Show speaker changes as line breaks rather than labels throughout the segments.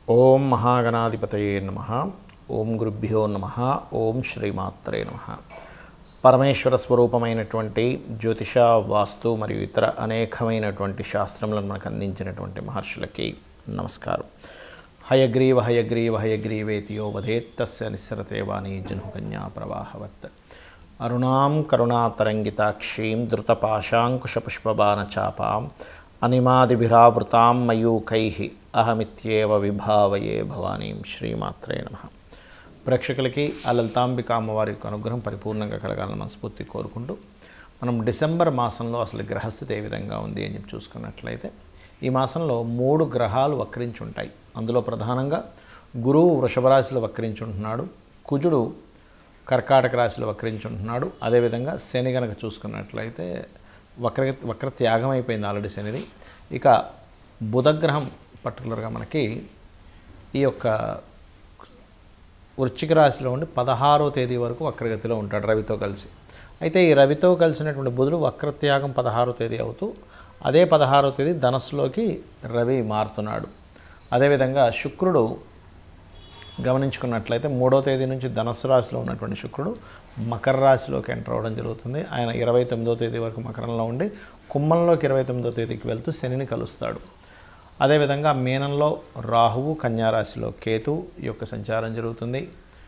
ఓం మహాగణాధిపతయే నమ ఓం గురుభ్యో నమ ఓం శ్రీమాత్రే నమ పరమేశ్వర స్వరూపమైనటువంటి జ్యోతిష వాస్తు మరియు ఇతర అనేకమైనటువంటి శాస్త్రములను మనకు అందించినటువంటి మహర్షులకి నమస్కారం హయగ్రీవ హయగ్రీవ హయగ్రీవేతియో వదేత్ తస్య నిస్సరతే వాణి జనుకన్యా ప్రవాహవత్ అరుణాం కరుణాతరంగితాక్షీం ధృతపాశాంకుశపుష్పబాణచాపాం అనిమాదిభిరావృతాం మయూకై అహమిత్యేవ విభావయే భవానీం శ్రీమాత్రే నమ ప్రేక్షకులకి ఆ లలితాంబిక అమ్మవారి యొక్క అనుగ్రహం పరిపూర్ణంగా కలగాలని మనస్ఫూర్తి కోరుకుంటూ మనం డిసెంబర్ మాసంలో అసలు గ్రహస్థితి ఏ విధంగా ఉంది అని చెప్పి చూసుకున్నట్లయితే ఈ మాసంలో మూడు గ్రహాలు వక్రించి ఉంటాయి అందులో ప్రధానంగా గురువు వృషభ రాశిలో వక్రించి ఉంటున్నాడు కుజుడు కర్కాటక రాశిలో వక్రించుంటున్నాడు అదేవిధంగా శని కనుక చూసుకున్నట్లయితే వక్ర వక్ర త్యాగం అయిపోయింది ఆల్రెడీ శనిది ఇక బుధగ్రహం పర్టికులర్గా మనకి ఈ యొక్క వృశ్చిక రాశిలో ఉండి పదహారో తేదీ వరకు వక్రగతిలో ఉంటాడు రవితో కలిసి అయితే ఈ రవితో కలిసినటువంటి బుధుడు వక్రత్యాగం పదహారో తేదీ అవుతూ అదే పదహారో తేదీ ధనస్సులోకి రవి మారుతున్నాడు అదేవిధంగా శుక్రుడు గమనించుకున్నట్లయితే మూడో తేదీ నుంచి ధనస్సు రాశిలో ఉన్నటువంటి శుక్రుడు మకర రాశిలోకి ఎంటర్ అవ్వడం జరుగుతుంది ఆయన ఇరవై తొమ్మిదో తేదీ వరకు మకరంలో ఉండి కుంభంలోకి ఇరవై తొమ్మిదో తేదీకి వెళ్తూ శనిని కలుస్తాడు అదేవిధంగా మీనంలో రాహువు కన్యారాశిలో కేతు ఈ యొక్క సంచారం జరుగుతుంది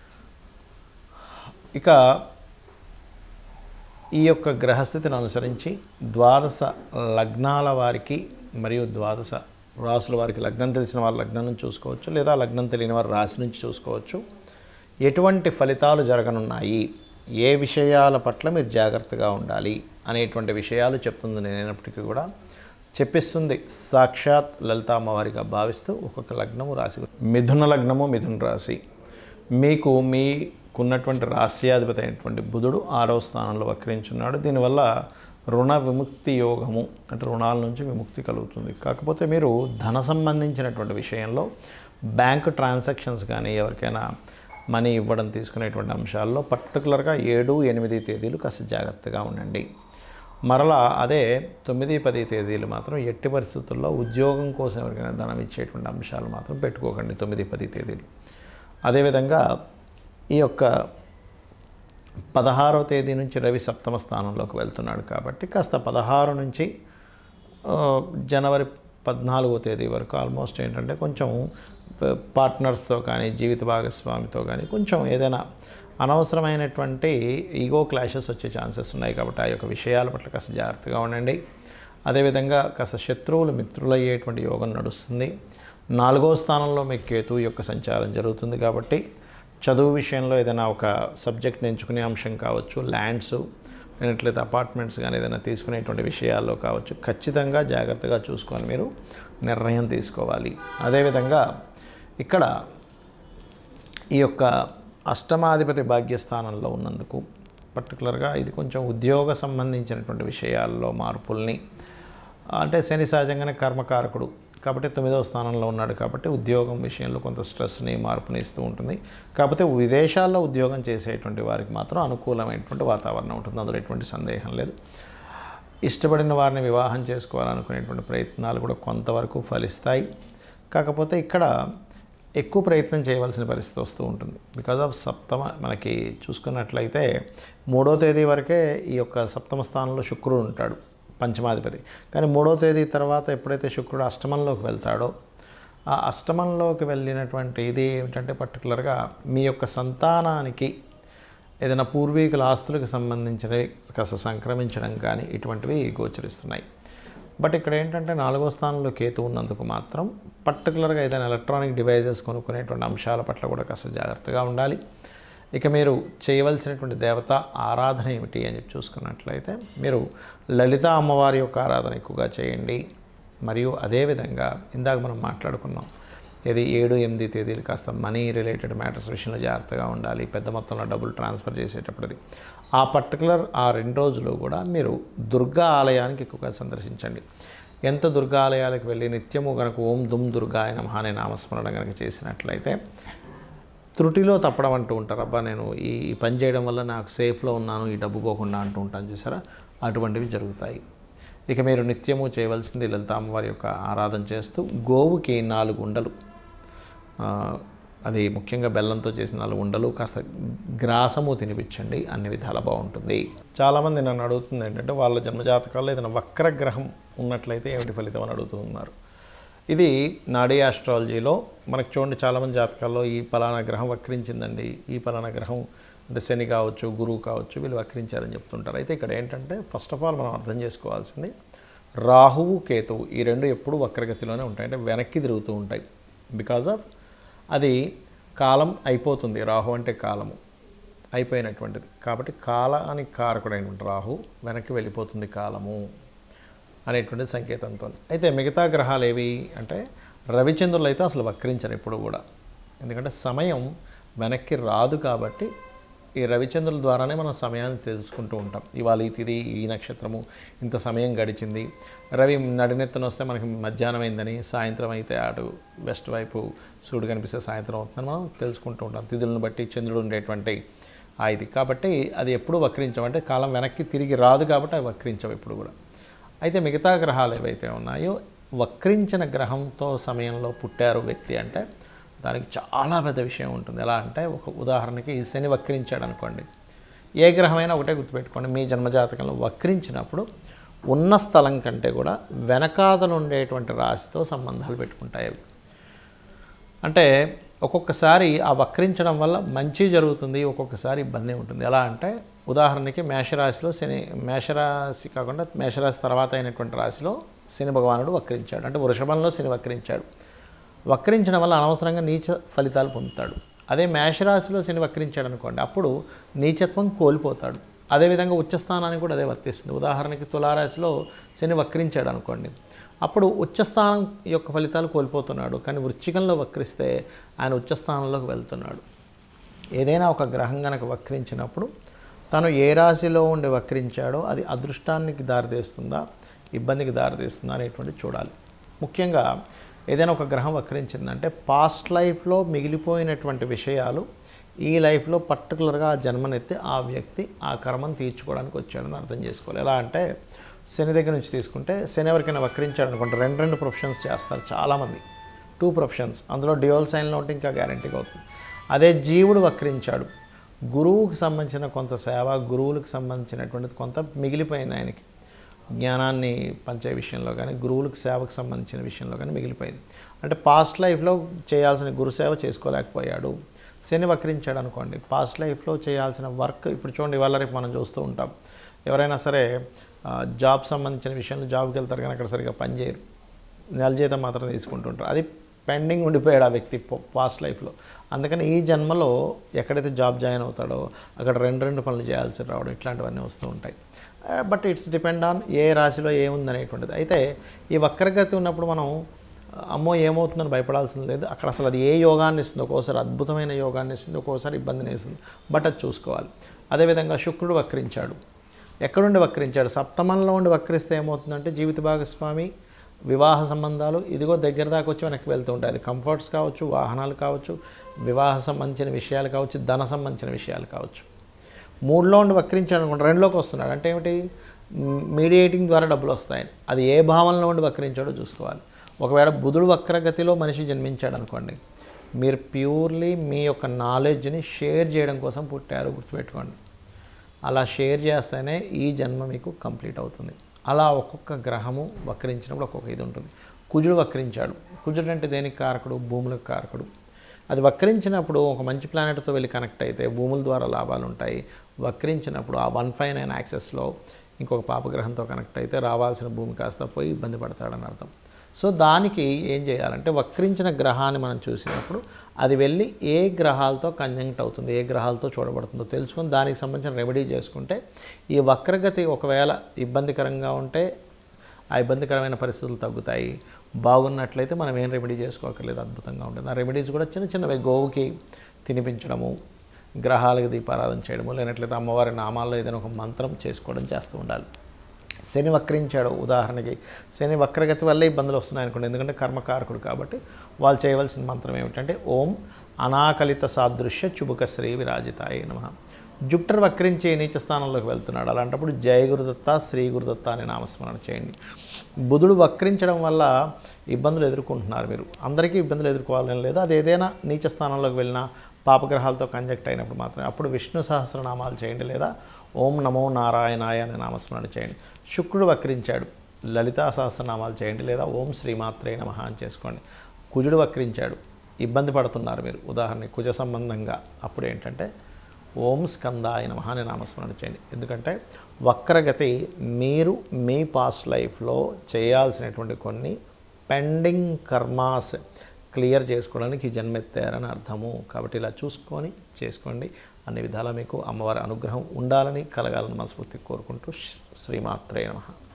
ఇక ఈ యొక్క గ్రహస్థితిని అనుసరించి ద్వాదశ లగ్నాల వారికి మరియు ద్వాదశ రాసుల వారికి లగ్నం తెలిసిన వారు లగ్నం నుంచి చూసుకోవచ్చు లేదా లగ్నం తెలియని వారు రాశి నుంచి చూసుకోవచ్చు ఎటువంటి ఫలితాలు జరగనున్నాయి ఏ విషయాల పట్ల మీరు జాగ్రత్తగా ఉండాలి అనేటువంటి విషయాలు చెప్తుంది నేనైనప్పటికీ కూడా చెప్పిస్తుంది సాక్షాత్ లలిత అమ్మవారిగా భావిస్తూ ఒక్కొక్క లగ్నము రాశి మిథున లగ్నము మిథున రాశి మీకు మీకున్నటువంటి రాశ్యాధిపతి అయినటువంటి బుధుడు ఆరవ స్థానంలో వక్రించున్నాడు దీనివల్ల రుణ విముక్తి యోగము అంటే రుణాల నుంచి విముక్తి కలుగుతుంది కాకపోతే మీరు ధన సంబంధించినటువంటి విషయంలో బ్యాంక్ ట్రాన్సాక్షన్స్ కానీ ఎవరికైనా మనీ ఇవ్వడం తీసుకునేటువంటి అంశాల్లో పర్టికులర్గా ఏడు ఎనిమిది తేదీలు కాస్త జాగ్రత్తగా ఉండండి మరలా అదే తొమ్మిది పది తేదీలు మాత్రం ఎట్టి పరిస్థితుల్లో ఉద్యోగం కోసం ఎవరికైనా ధనం ఇచ్చేటువంటి అంశాలు మాత్రం పెట్టుకోకండి తొమ్మిది పది తేదీలు అదేవిధంగా ఈ యొక్క పదహారో తేదీ నుంచి రవి సప్తమ స్థానంలోకి వెళ్తున్నాడు కాబట్టి కాస్త పదహారు నుంచి ఆ, జనవరి పద్నాలుగో తేదీ వరకు ఆల్మోస్ట్ ఏంటంటే కొంచెం పార్ట్నర్స్తో కానీ జీవిత భాగస్వామితో కానీ కొంచెం ఏదైనా అనవసరమైనటువంటి ఈగో క్లాషెస్ వచ్చే ఛాన్సెస్ ఉన్నాయి కాబట్టి ఆ యొక్క విషయాల పట్ల కాస్త జాగ్రత్తగా ఉండండి అదేవిధంగా కాస్త శత్రువులు మిత్రులయ్యేటువంటి యోగం నడుస్తుంది నాలుగో స్థానంలో మీకు కేతు యొక్క సంచారం జరుగుతుంది కాబట్టి చదువు విషయంలో ఏదైనా ఒక సబ్జెక్ట్ని ఎంచుకునే అంశం కావచ్చు ల్యాండ్స్ లేనట్లయితే అపార్ట్మెంట్స్ కానీ ఏదైనా తీసుకునేటువంటి విషయాల్లో కావచ్చు ఖచ్చితంగా జాగ్రత్తగా చూసుకొని మీరు నిర్ణయం తీసుకోవాలి అదేవిధంగా ఇక్కడ ఈ యొక్క అష్టమాధిపతి భాగ్యస్థానంలో ఉన్నందుకు పర్టికులర్గా ఇది కొంచెం ఉద్యోగ సంబంధించినటువంటి విషయాల్లో మార్పుల్ని అంటే శని సహజంగానే కర్మకారకుడు కాబట్టి తొమ్మిదవ స్థానంలో ఉన్నాడు కాబట్టి ఉద్యోగం విషయంలో కొంత స్ట్రెస్ని మార్పుని ఇస్తూ ఉంటుంది కాకపోతే విదేశాల్లో ఉద్యోగం చేసేటువంటి వారికి మాత్రం అనుకూలమైనటువంటి వాతావరణం ఉంటుంది అందులో ఎటువంటి సందేహం లేదు ఇష్టపడిన వారిని వివాహం చేసుకోవాలనుకునేటువంటి ప్రయత్నాలు కూడా కొంతవరకు ఫలిస్తాయి కాకపోతే ఇక్కడ ఎక్కువ ప్రయత్నం చేయవలసిన పరిస్థితి వస్తూ ఉంటుంది బికాజ్ ఆఫ్ సప్తమ మనకి చూసుకున్నట్లయితే మూడో తేదీ వరకే ఈ యొక్క సప్తమ స్థానంలో శుక్రుడు ఉంటాడు పంచమాధిపతి కానీ మూడో తేదీ తర్వాత ఎప్పుడైతే శుక్రుడు అష్టమంలోకి వెళ్తాడో ఆ అష్టమంలోకి వెళ్ళినటువంటి ఇది ఏమిటంటే పర్టికులర్గా మీ యొక్క సంతానానికి ఏదైనా పూర్వీకుల ఆస్తులకు సంబంధించినవి కాస్త సంక్రమించడం కానీ ఇటువంటివి గోచరిస్తున్నాయి బట్ ఇక్కడ ఏంటంటే నాలుగో స్థానంలో కేతు ఉన్నందుకు మాత్రం పర్టికులర్గా ఏదైనా ఎలక్ట్రానిక్ డివైజెస్ కొనుక్కునేటువంటి అంశాల పట్ల కూడా కాస్త జాగ్రత్తగా ఉండాలి ఇక మీరు చేయవలసినటువంటి దేవత ఆరాధన ఏమిటి అని చెప్పి చూసుకున్నట్లయితే మీరు లలిత అమ్మవారి యొక్క ఆరాధన ఎక్కువగా చేయండి మరియు అదేవిధంగా ఇందాక మనం మాట్లాడుకున్నాం ఇది ఏడు ఎనిమిది తేదీలు కాస్త మనీ రిలేటెడ్ మ్యాటర్స్ విషయంలో జాగ్రత్తగా ఉండాలి పెద్ద మొత్తంలో డబ్బులు ట్రాన్స్ఫర్ చేసేటప్పటిది ఆ పర్టికులర్ ఆ రెండు రోజులు కూడా మీరు దుర్గా ఆలయానికి ఎక్కువగా సందర్శించండి ఎంత దుర్గా ఆలయాలకు వెళ్ళి నిత్యము కనుక ఓం దుమ్ దుర్గాయ నమః అనే నామస్మరణ కనుక చేసినట్లయితే త్రుటిలో తప్పడం అంటూ ఉంటారు అబ్బా నేను ఈ ఈ పని చేయడం వల్ల నాకు సేఫ్లో ఉన్నాను ఈ డబ్బు పోకుండా అంటూ ఉంటాను చూసారా అటువంటివి జరుగుతాయి ఇక మీరు నిత్యము చేయవలసింది లలిత అమ్మవారి యొక్క ఆరాధన చేస్తూ గోవుకి నాలుగు ఉండలు ఆ, అది ముఖ్యంగా బెల్లంతో చేసిన నాలుగు ఉండలు కాస్త గ్రాసము తినిపించండి అన్ని విధాల బాగుంటుంది చాలామంది నన్ను అడుగుతుంది ఏంటంటే వాళ్ళ జన్మజాతకాల్లో ఏదైనా వక్రగ్రహం ఉన్నట్లయితే ఏమిటి ఫలితం అని అడుగుతున్నారు ఇది నాడీ ఆస్ట్రాలజీలో మనకు చూడండి చాలామంది జాతకాల్లో ఈ పలానా గ్రహం వక్రించిందండి ఈ పలానా గ్రహం అంటే శని కావచ్చు గురువు కావచ్చు వీళ్ళు వక్రించారని చెప్తుంటారు అయితే ఇక్కడ ఏంటంటే ఫస్ట్ ఆఫ్ ఆల్ మనం అర్థం చేసుకోవాల్సింది రాహువు కేతువు ఈ రెండు ఎప్పుడు వక్రగతిలోనే ఉంటాయి అంటే వెనక్కి తిరుగుతూ ఉంటాయి బికాజ్ ఆఫ్ అది కాలం అయిపోతుంది రాహు అంటే కాలము అయిపోయినటువంటిది కాబట్టి కాలానికి కారకుడైనటువంటి రాహు వెనక్కి వెళ్ళిపోతుంది కాలము అనేటువంటి సంకేతంతో అయితే మిగతా గ్రహాలు ఏవి అంటే రవిచంద్రులు అయితే అసలు వక్రించరు ఎప్పుడు కూడా ఎందుకంటే సమయం వెనక్కి రాదు కాబట్టి ఈ రవిచంద్రుల ద్వారానే మనం సమయాన్ని తెలుసుకుంటూ ఉంటాం ఇవాళ ఈ తిది ఈ నక్షత్రము ఇంత సమయం గడిచింది రవి నడినెత్తున వస్తే మనకి మధ్యాహ్నం అయిందని సాయంత్రం అయితే అటు వెస్ట్ వైపు సూర్యుడు కనిపిస్తే సాయంత్రం అవుతుందని మనం తెలుసుకుంటూ ఉంటాం తిథులను బట్టి చంద్రుడు ఉండేటువంటి ఆ ఇది కాబట్టి అది ఎప్పుడు వక్రించం అంటే కాలం వెనక్కి తిరిగి రాదు కాబట్టి అవి వక్రించవు ఎప్పుడు కూడా అయితే మిగతా గ్రహాలు ఏవైతే ఉన్నాయో వక్రించిన గ్రహంతో సమయంలో పుట్టారు వ్యక్తి అంటే దానికి చాలా పెద్ద విషయం ఉంటుంది ఎలా అంటే ఒక ఉదాహరణకి ఈ శని వక్రించాడు అనుకోండి ఏ గ్రహమైనా ఒకటే గుర్తుపెట్టుకోండి మీ జన్మజాతకంలో వక్రించినప్పుడు ఉన్న స్థలం కంటే కూడా వెనకాతలు ఉండేటువంటి రాశితో సంబంధాలు పెట్టుకుంటాయి అవి అంటే ఒక్కొక్కసారి ఆ వక్రించడం వల్ల మంచి జరుగుతుంది ఒక్కొక్కసారి ఇబ్బంది ఉంటుంది ఎలా అంటే ఉదాహరణకి మేషరాశిలో శని మేషరాశి కాకుండా మేషరాశి తర్వాత అయినటువంటి రాశిలో శని భగవానుడు వక్రించాడు అంటే వృషభంలో శని వక్రించాడు వక్రించడం వల్ల అనవసరంగా నీచ ఫలితాలు పొందుతాడు అదే మేషరాశిలో శని వక్రించాడు అనుకోండి అప్పుడు నీచత్వం కోల్పోతాడు అదేవిధంగా ఉచ్చస్థానానికి కూడా అదే వర్తిస్తుంది ఉదాహరణకి తులారాశిలో శని వక్రించాడు అనుకోండి అప్పుడు ఉచ్చస్థానం యొక్క ఫలితాలు కోల్పోతున్నాడు కానీ వృచ్చికంలో వక్రిస్తే ఆయన ఉచ్చస్థానంలోకి వెళ్తున్నాడు ఏదైనా ఒక గ్రహం కనుక వక్రించినప్పుడు తను ఏ రాశిలో ఉండి వక్రించాడో అది అదృష్టానికి దారితీస్తుందా ఇబ్బందికి దారితీస్తుందా అనేటువంటి చూడాలి ముఖ్యంగా ఏదైనా ఒక గ్రహం వక్రించిందంటే పాస్ట్ లైఫ్లో మిగిలిపోయినటువంటి విషయాలు ఈ లైఫ్లో పర్టికులర్గా ఆ జన్మనెత్తి ఆ వ్యక్తి ఆ కర్మను తీర్చుకోవడానికి వచ్చాడని అర్థం చేసుకోవాలి ఎలా అంటే శని దగ్గర నుంచి తీసుకుంటే శని ఎవరికైనా వక్రించాడు అనుకుంటే రెండు రెండు ప్రొఫెషన్స్ చేస్తారు చాలామంది టూ ప్రొఫెషన్స్ అందులో డ్యూయల్ సైన్లో ఉంటే ఇంకా గ్యారంటీగా అవుతుంది అదే జీవుడు వక్రించాడు గురువుకి సంబంధించిన కొంత సేవ గురువులకు సంబంధించినటువంటిది కొంత మిగిలిపోయింది ఆయనకి జ్ఞానాన్ని పంచే విషయంలో కానీ గురువులకు సేవకు సంబంధించిన విషయంలో కానీ మిగిలిపోయింది అంటే పాస్ట్ లైఫ్లో చేయాల్సిన గురు సేవ చేసుకోలేకపోయాడు శని వక్రించాడు అనుకోండి పాస్ట్ లైఫ్లో చేయాల్సిన వర్క్ ఇప్పుడు చూడండి ఇవాళ రేపు మనం చూస్తూ ఉంటాం ఎవరైనా సరే ఆ, జాబ్ సంబంధించిన విషయంలో జాబ్కి వెళ్తారు కానీ అక్కడ సరిగా పనిచేయరు నెల జీతం మాత్రం తీసుకుంటుంటారు అది పెండింగ్ ఉండిపోయాడు ఆ వ్యక్తి పాస్ట్ లైఫ్లో అందుకని ఈ జన్మలో ఎక్కడైతే జాబ్ జాయిన్ అవుతాడో అక్కడ రెండు రెండు పనులు చేయాల్సి రావడం ఇట్లాంటివన్నీ వస్తూ ఉంటాయి బట్ ఇట్స్ డిపెండ్ ఆన్ ఏ రాశిలో ఏముంది అనేటువంటిది అయితే ఈ వక్రగతి ఉన్నప్పుడు మనం అమ్మో ఏమవుతుందని భయపడాల్సిన లేదు అక్కడ అసలు అది ఏ యోగాన్ని ఇస్తుంది ఒక్కోసారి అద్భుతమైన యోగాన్ని ఇస్తుంది ఒక్కోసారి ఇబ్బందిని ఇస్తుంది బట్ అది చూసుకోవాలి అదేవిధంగా శుక్రుడు వక్రించాడు ఎక్కడుండి వక్రించాడు సప్తమంలో ఉండి వక్రిస్తే ఏమవుతుందంటే జీవిత భాగస్వామి వివాహ సంబంధాలు ఇదిగో దగ్గర దాకా వచ్చి వెనక్కి వెళ్తూ ఉంటాయి అది కంఫర్ట్స్ కావచ్చు వాహనాలు కావచ్చు వివాహ సంబంధించిన విషయాలు కావచ్చు ధన సంబంధించిన విషయాలు కావచ్చు మూడులో ఉండి వక్రించాడు అనుకుంటే రెండులోకి వస్తున్నాడు అంటే ఏమిటి మీడియేటింగ్ ద్వారా డబ్బులు వస్తాయి అది ఏ భావంలో ఉండి వక్రించాడో చూసుకోవాలి ఒకవేళ బుధుడు వక్రగతిలో మనిషి జన్మించాడు అనుకోండి మీరు ప్యూర్లీ మీ యొక్క నాలెడ్జ్ని షేర్ చేయడం కోసం పుట్టారు గుర్తుపెట్టుకోండి అలా షేర్ చేస్తేనే ఈ జన్మ మీకు కంప్లీట్ అవుతుంది అలా ఒక్కొక్క గ్రహము వక్రించినప్పుడు ఒక్కొక్క ఇది ఉంటుంది కుజుడు వక్రించాడు కుజుడు అంటే దేనికి కారకుడు భూములకు కారకుడు అది వక్రించినప్పుడు ఒక మంచి ప్లానెట్తో వెళ్ళి కనెక్ట్ అయితే భూముల ద్వారా లాభాలు ఉంటాయి వక్రించినప్పుడు ఆ వన్ ఫైవ్ నైన్ యాక్సెస్లో ఇంకొక పాపగ్రహంతో కనెక్ట్ అయితే రావాల్సిన భూమి కాస్త పోయి ఇబ్బంది పడతాడని అర్థం సో దానికి ఏం చేయాలంటే వక్రించిన గ్రహాన్ని మనం చూసినప్పుడు అది వెళ్ళి ఏ గ్రహాలతో కంజంక్ట్ అవుతుంది ఏ గ్రహాలతో చూడబడుతుందో తెలుసుకొని దానికి సంబంధించిన రెమెడీ చేసుకుంటే ఈ వక్రగతి ఒకవేళ ఇబ్బందికరంగా ఉంటే ఆ ఇబ్బందికరమైన పరిస్థితులు తగ్గుతాయి బాగున్నట్లయితే మనం ఏం రెమెడీ చేసుకోకర్లేదు అద్భుతంగా ఉంటుంది ఆ రెమెడీస్ కూడా చిన్న చిన్నవి గోవుకి తినిపించడము గ్రహాలకు దీపారాధన చేయడము లేనట్లయితే అమ్మవారి నామాల్లో ఏదైనా ఒక మంత్రం చేసుకోవడం చేస్తూ ఉండాలి శని వక్రించాడు ఉదాహరణకి శని వక్రగతి వల్లే ఇబ్బందులు వస్తున్నాయి అనుకోండి ఎందుకంటే కర్మకారకుడు కాబట్టి వాళ్ళు చేయవలసిన మంత్రం ఏమిటంటే ఓం అనాకలిత సాదృశ్య చుబుక శ్రీ విరాజితాయ నమ జుప్టర్ వక్రించి నీచ స్థానంలోకి వెళ్తున్నాడు అలాంటప్పుడు జయ గురుదత్త శ్రీ గురుదత్త అనే నామస్మరణ చేయండి బుధుడు వక్రించడం వల్ల ఇబ్బందులు ఎదుర్కొంటున్నారు మీరు అందరికీ ఇబ్బందులు ఎదుర్కోవాలని లేదు అది ఏదైనా నీచ స్థానంలోకి వెళ్ళినా పాపగ్రహాలతో కంజెక్ట్ అయినప్పుడు మాత్రమే అప్పుడు విష్ణు సహస్రనామాలు చేయండి లేదా ఓం నమో నారాయణాయ అనే నామస్మరణ చేయండి శుక్రుడు వక్రించాడు లలితా సహస్రనామాలు చేయండి లేదా ఓం శ్రీమాత్రే నమః అని చేసుకోండి కుజుడు వక్రించాడు ఇబ్బంది పడుతున్నారు మీరు ఉదాహరణ కుజ సంబంధంగా అప్పుడు ఏంటంటే ఓం స్కందాయ నమః అనే నామస్మరణ చేయండి ఎందుకంటే వక్రగతి మీరు మీ పాస్ట్ లైఫ్లో చేయాల్సినటువంటి కొన్ని పెండింగ్ కర్మాస్ క్లియర్ చేసుకోవడానికి ఈ జన్మెత్తారని అర్థము కాబట్టి ఇలా చూసుకొని చేసుకోండి అన్ని విధాలా మీకు అమ్మవారి అనుగ్రహం ఉండాలని కలగాలని మనస్ఫూర్తి కోరుకుంటూ శ్రీమాత్రే నమః